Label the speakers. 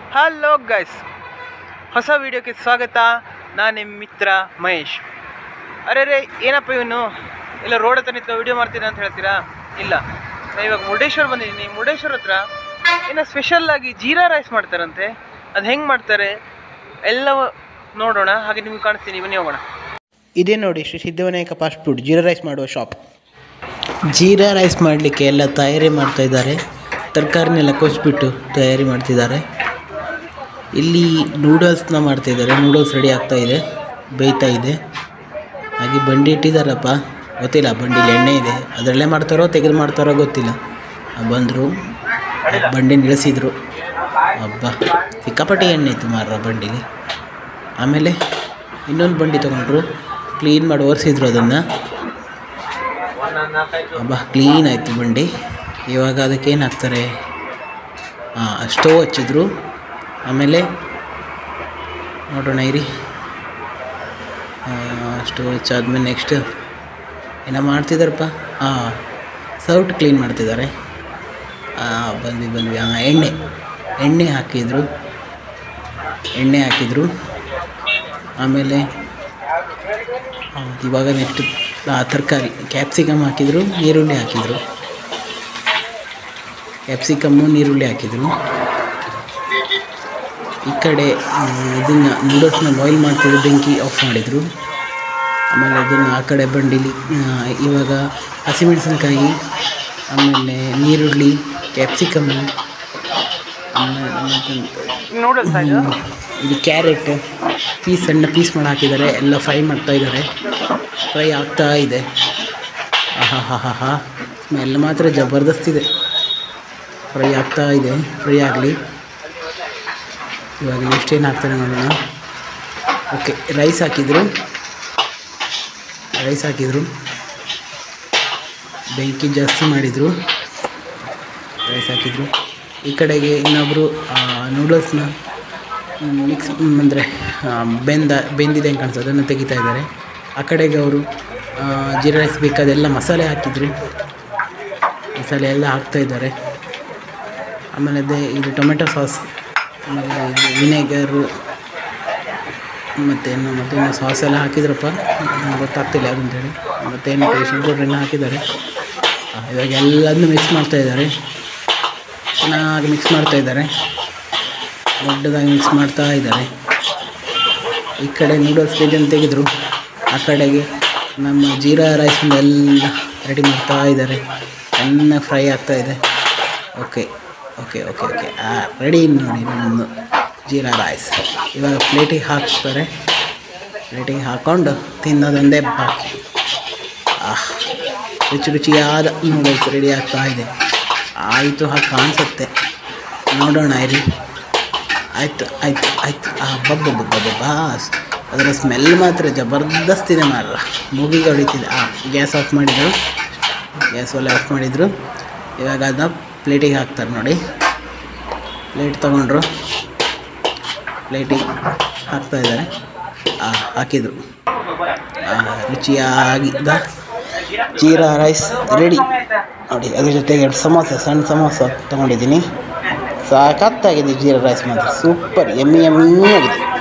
Speaker 1: Hello guys ಹೊಸ ವಿಡಿಯೋಕ್ಕೆ ಸ್ವಾಗತ ನಾನು ನಿಮ್ಮ ಮಿತ್ರ ಮಹೇಶ್ ಅರೆ ರೇ ಏನಪ್ಪ ಇವನು ಇಲ್ಲ ರೋಡ್ ಹತ್ರ ನಿಂತ್ಕೊಂಡು ವಿಡಿಯೋ ಮಾಡ್ತೀನಿ ಅಂತ ಹೇಳ್ತೀರಾ ಇಲ್ಲ ನಾನು ಇವಾಗ ಮುರುಡೇಶ್ವರ ಬಂದಿದ್ದೀನಿ ಮುರುಡೇಶ್ವರ ಹತ್ರ ಏನೋ ಸ್ಪೆಷಲ್ ಆಗಿ ಜೀರಾ ರೈಸ್ ಮಾಡ್ತಾರಂತೆ ಅದು ಹೆಂಗೆ ಮಾಡ್ತಾರೆ ಎಲ್ಲವೂ ನೋಡೋಣ ಹಾಗೆ ನಿಮ್ಗೆ ಕಾಣಿಸ್ತೀನಿ ಬನ್ನಿ ಹೋಗೋಣ
Speaker 2: ಇದೇ ನೋಡಿ Shri Siddhivinayak fast food jeera rice ಮಾಡುವ ಶಾಪ್ ಜೀರಾ ರೈಸ್ ಮಾಡಲಿಕ್ಕೆ ಎಲ್ಲ ತಯಾರಿ ಮಾಡ್ತಾ ಇದ್ದಾರೆ ತರಕಾರಿನೆಲ್ಲ ಕೊಚ್ಬಿಟ್ಟು ತಯಾರಿ ಮಾಡ್ತಿದ್ದಾರೆ ಇಲ್ಲಿ ನೂಡಲ್ಸ್ನ ಮಾಡ್ತಾಯಿದ್ದಾರೆ ನೂಡಲ್ಸ್ ರೆಡಿ ಆಗ್ತಾ ಇದೆ ಬೇಯ್ತಾ ಇದೆ ಹಾಗೆ ಬಂಡಿ ಇಟ್ಟಿದ್ದಾರಪ್ಪ ಗೊತ್ತಿಲ್ಲ ಬಂಡಿಲಿ ಎಣ್ಣೆ ಇದೆ ಅದರಲ್ಲೇ ಮಾಡ್ತಾರೋ ತೆಗೆದು ಮಾಡ್ತಾರೋ ಗೊತ್ತಿಲ್ಲ ಬಂದರು ಬಂಡಿ ನಿಲ್ಲಿಸಿದ್ರು ಹಬ್ಬ ಸಿಕ್ಕಾಪಟ್ಟೆ ಎಣ್ಣೆ ಇತ್ತು ಮಾರ ಬಂಡಿಲಿ ಆಮೇಲೆ ಇನ್ನೊಂದು ಬಂಡಿ ತೊಗೊಂಡ್ರು ಕ್ಲೀನ್ ಮಾಡಿ ಒರೆಸಿದ್ರು ಅದನ್ನು ಅಬ್ಬಾ ಕ್ಲೀನ್ ಆಯಿತು ಬಂಡಿ ಇವಾಗ ಅದಕ್ಕೆ ಏನು ಹಾಕ್ತಾರೆ ಹಾಂ ಸ್ಟವ್ ಹಚ್ಚಿದ್ರು ಆಮೇಲೆ ನೋಡೋಣ ಇರಿ ಸ್ಟವ್ ಹಚ್ಚಾದ್ಮೇಲೆ ನೆಕ್ಸ್ಟ್ ಏನೋ ಮಾಡ್ತಿದ್ದಾರಪ್ಪ ಹಾಂ ಸೌಟ್ ಕ್ಲೀನ್ ಮಾಡ್ತಿದ್ದಾರೆ ಹಾಂ ಬಂದ್ವಿ ಬಂದ್ವಿ ಹಾಂ ಎಣ್ಣೆ ಎಣ್ಣೆ ಹಾಕಿದ್ರು ಎಣ್ಣೆ ಹಾಕಿದ್ರು ಆಮೇಲೆ ಹೌದು ಇವಾಗ ನೆಕ್ಸ್ಟ್ ತರಕಾರಿ ಕ್ಯಾಪ್ಸಿಕಮ್ ಹಾಕಿದ್ರು ಈರುಳ್ಳಿ ಹಾಕಿದರು ಕ್ಯಾಪ್ಸಿಕಮ್ಮು ನೀರುಳ್ಳಿ ಹಾಕಿದರು ಈ ಕಡೆ ಇದನ್ನು ನೂಡಲ್ಸ್ನ ಬಾಯ್ಲ್ ಮಾಡ್ತಿದ್ರು ಬೆಂಕಿ ಆಫ್ ಮಾಡಿದರು ಆಮೇಲೆ ಅದನ್ನು ಆ ಕಡೆ ಬಂಡಿಲಿ ಆ, ಇವಾಗ ಹಸಿಮೆಣಸಿನ್ಕಾಯಿ ಆಮೇಲೆ ನೀರುಳ್ಳಿ ಕ್ಯಾಪ್ಸಿಕಮ್ಮು ಆಮೇಲೆ ಮತ್ತೆ
Speaker 1: ನೂಡಲ್ಸ್ ಇದು
Speaker 2: ಹ್ಮ್. ಇದು ಕ್ಯಾರೆಟ್ ಪೀಸ್ ಸಣ್ಣ ಪೀಸ್ ಮಾಡಿ ಹಾಕಿದ್ದಾರೆ ಎಲ್ಲ ಫ್ರೈ ಮಾಡ್ತಾ ಇದ್ದಾರೆ ಫ್ರೈ ಆಗ್ತಾ ಇದೆ ಆಹಾ ಹಾ ಹಾ ಹಾ ಸ್ಮೆಲ್ ಮಾತ್ರ ಜಬರ್ದಸ್ತ್ ಇದೆ ಫ್ರೈ ಆಗ್ತಾ ಇದೆ ಫ್ರೈ ಆಗಲಿ ಇವಾಗ ನೆಕ್ಸ್ಟ್ ಏನು ಹಾಕ್ತಾರೆ ನೋಡೋಣ ಓಕೆ ರೈಸ್ ಹಾಕಿದರು ರೈಸ್ ಹಾಕಿದರು ಬೆಂಕಿ ಜಾಸ್ತಿ ಮಾಡಿದರು ರೈಸ್ ಹಾಕಿದರು ಈ ಕಡೆಗೆ ಇನ್ನೊಬ್ಬರು ನೂಡಲ್ಸ್ನ ಮಿಕ್ಸ್ ಅಂದರೆ ಬೆಂದ ಬೆಂದಿದೆ ಅಂತ ಕಾಣಿಸ್ತದೆ ಅದನ್ನು ತೆಗಿತಾ ಇದ್ದಾರೆ ಆ ಕಡೆಗೆ ಅವರು ಜೀರಾ ರೈಸ್ ಬೇಕಾದೆಲ್ಲ ಮಸಾಲೆ ಹಾಕಿದ್ರು ಮಸಾಲೆ ಎಲ್ಲ ಹಾಕ್ತಾ ಇದ್ದಾರೆ ಆಮೇಲೆ ಅದೇ ಇದು ಟೊಮೆಟೊ ಸಾಸ್ ಆಮೇಲೆ ಇದು ವಿನೆಗರು ಮತ್ತೇನು ಮತ್ತೇನು ಸಾಸ್ ಎಲ್ಲ ಹಾಕಿದ್ರಪ್ಪ ನಂಗೆ ಗೊತ್ತಾಗ್ತಿಲ್ಲ ಯಾವುದು ಅಂತೇಳಿ ಮತ್ತೇನು ಟೇಸ್ಟ್ ಪೌಡ್ರೆಲ್ಲ ಹಾಕಿದ್ದಾರೆ ಆ, ಇವಾಗ ಎಲ್ಲದನ್ನು ಮಿಕ್ಸ್ ಮಾಡ್ತಾ ಇದ್ದಾರೆ ಚೆನ್ನಾಗಿ ಮಿಕ್ಸ್ ಮಾಡ್ತಾ ಇದ್ದಾರೆ ದೊಡ್ಡದಾಗಿ ಮಿಕ್ಸ್ ಮಾಡ್ತಾ ಇದ್ದಾರೆ ಈ ಕಡೆ ನೂಡಲ್ಸ್ ಇದನ್ನು ತೆಗೆದರು ಆ ಕಡೆಗೆ ನಮ್ಮ ಜೀರಾ ರೈಸ್ ಎಲ್ಲ ರೆಡಿ ಮಾಡ್ತಾ ಇದ್ದಾರೆ ಚೆನ್ನಾಗಿ ಫ್ರೈ ಆಗ್ತಾ ಇದೆ okay okay okay okay ready ನೋಡಿ ನಮ್ಮದು ಜೀರಾ ರೈಸ್ ಇವಾಗ ಪ್ಲೇಟಿಗೆ ಹಾಕ್ತಾರೆ ಪ್ಲೇಟಿಗೆ ಹಾಕ್ಕೊಂಡು ತಿನ್ನೋದೊಂದೇ ಬಾಕಿ ಆಹ್ ರುಚಿ ರುಚಿಯಾದ ನೂಡಲ್ಸ್ ರೆಡಿ ಆಗ್ತಾ ಇದೆ ಆಯಿತು ಹಾಗೆ ಕಾಣಿಸುತ್ತೆ ನೋಡೋಣ ಇರಿ ಆಯ್ತು ಆಯ್ತು ಆಯ್ತು ಆ ಬಬ್ಬ ಬಾಸ್ ಅದರ ಸ್ಮೆಲ್ ಮಾತ್ರ ಜಬರ್ದಸ್ತ್ ಇದೆ ಮಾರ ಮೂಗಿಗೆ ಹೊಡಿತಿದೆ ಆ ಗ್ಯಾಸ್ ಆಫ್ ಮಾಡಿದರು ಗ್ಯಾಸ್ ಒಲೆ ಆಫ್ ಮಾಡಿದರು ಇವಾಗ ಅದನ್ನ ಪ್ಲೇಟಿಗೆ ಹಾಕ್ತಾರೆ ನೋಡಿ ಪ್ಲೇಟ್ ತೊಗೊಂಡ್ರು ಪ್ಲೇಟಿಗೆ ಹಾಕ್ತಾ ಇದ್ದಾರೆ ಆ ಹಾಕಿದರು ಆ, ರುಚಿಯಾಗಿದ್ದ ಜೀರಾ ರೈಸ್ ರೆಡಿ ನೋಡಿ ಅದ್ರ ಜೊತೆಗೆ ಎರಡು ಸಮೋಸ ಸಣ್ಣ ಸಮೋಸ ತೊಗೊಂಡಿದ್ದೀನಿ ಸಾಕತ್ತಾಗಿದೆ ಜೀರಾ ರೈಸ್ ಮಾತ್ರ ಸೂಪರ್ ಎಮ್ಮಿ ಎಮ್ಮಿ ಆಗಿದೆ